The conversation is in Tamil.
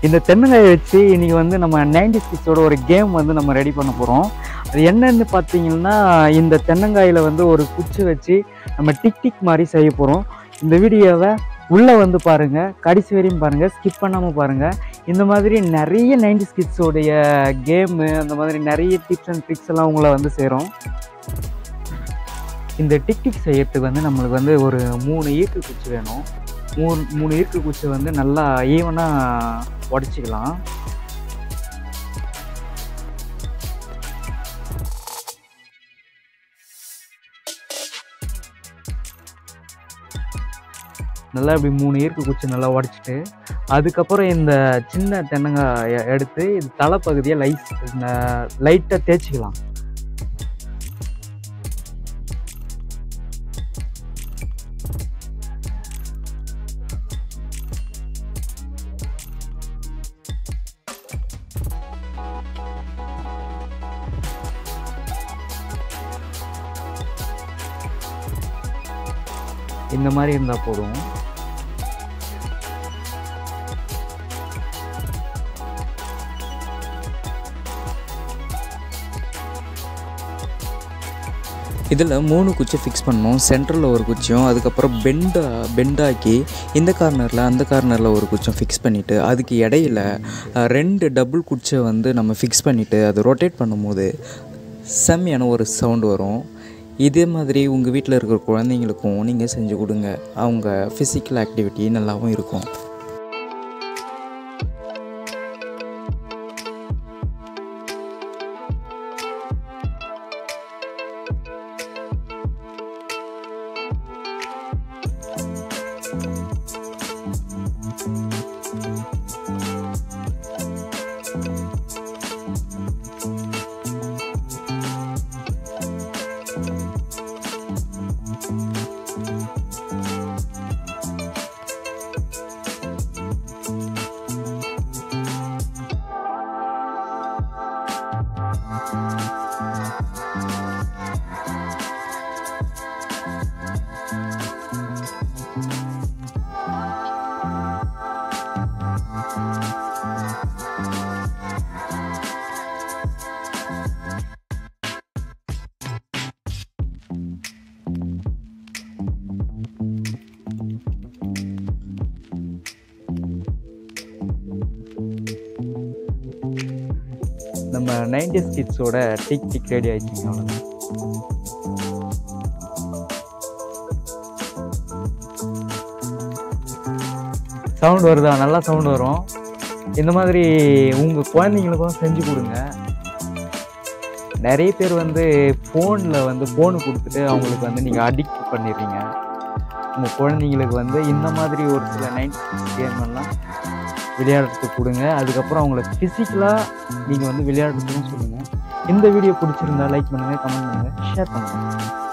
இந்த தென்னங்காயை வச்சு இன்னைக்கு வந்து நம்ம நைன்டி சிக்ஸோட ஒரு கேம் வந்து நம்ம ரெடி பண்ண போகிறோம் அது என்னன்னு பார்த்தீங்கன்னா இந்த தென்னங்காயில் வந்து ஒரு குச்சி வச்சு நம்ம டிக் டிக் மாதிரி செய்ய போகிறோம் இந்த வீடியோவை உள்ளே வந்து பாருங்கள் கடைசி வரையும் பாருங்கள் ஸ்கிப் பண்ணாமல் பாருங்கள் இந்த மாதிரி நிறைய நைன்டி கிட்ஸோடைய கேமு அந்த மாதிரி நிறைய டிப்ஸ் அண்ட் ட்ரிக்ஸ் எல்லாம் உங்களை வந்து சேரும் இந்த டிக் டிக் செய்யறதுக்கு வந்து நம்மளுக்கு வந்து ஒரு மூணு ஈர்க்கு குச்சி வேணும் மூணு மூணு ஈர்க்கு குச்சி வந்து நல்லா ஈவனாக உடச்சிக்கலாம் நல்லா இப்படி மூணு ஈர்க்கு குச்சி நல்லா உடச்சிட்டு அதுக்கப்புறம் இந்த சின்ன தென்னங்காய் எடுத்து இது தலைப்பகுதியை லைட் லைட்டாக தேய்ச்சிக்கலாம் இந்த மாதிரி இருந்தால் போதும் இதில் மூணு குச்சி ஃபிக்ஸ் பண்ணோம் சென்டரில் ஒரு குச்சியும் அதுக்கப்புறம் பெண்டா பெண்டாக்கி இந்த கார்னரில் அந்த கார்னரில் ஒரு குச்சியும் ஃபிக்ஸ் பண்ணிவிட்டு அதுக்கு இடையில அஹ், ரெண்டு டபுள் குச்சியை வந்து நம்ம ஃபிக்ஸ் பண்ணிவிட்டு அது ரொட்டேட் பண்ணும்போது செம்மையான ஒரு சவுண்டு வரும் இதே மாதிரி உங்கள் வீட்டில் இருக்கிற குழந்தைங்களுக்கும் நீங்கள் செஞ்சு கொடுங்க அவங்க ஃபிசிக்கல் ஆக்டிவிட்டி நல்லாவும் இருக்கும் நம்ம நைன்டிஸ் கிட்ஸோட டிக் டிக் ரெடி ஆயிடுச்சுங்க அவ்வளோதான் சவுண்ட் வருதா நல்லா சவுண்ட் வரும் இந்த மாதிரி உங்கள் குழந்தைங்களுக்கும் செஞ்சு கொடுங்க நிறைய பேர் வந்து ஃபோனில் வந்து ஃபோனு கொடுத்துட்டு அவங்களுக்கு வந்து நீங்கள் அடிக்ட் பண்ணிடுறீங்க உங்கள் குழந்தைங்களுக்கு வந்து இந்த மாதிரி ஒரு சில நைன்டி கேம் எல்லாம் விளையாடுறதுக்கு கொடுங்க அதுக்கப்புறம் அவங்கள ஃபிசிக்கலாக நீங்கள் வந்து விளையாடுறதுக்கும் சொல்லுங்கள் இந்த வீடியோ பிடிச்சிருந்தா லைக் பண்ணுங்கள் கமெண்ட் பண்ணுங்கள் ஷேர் பண்ணுங்கள்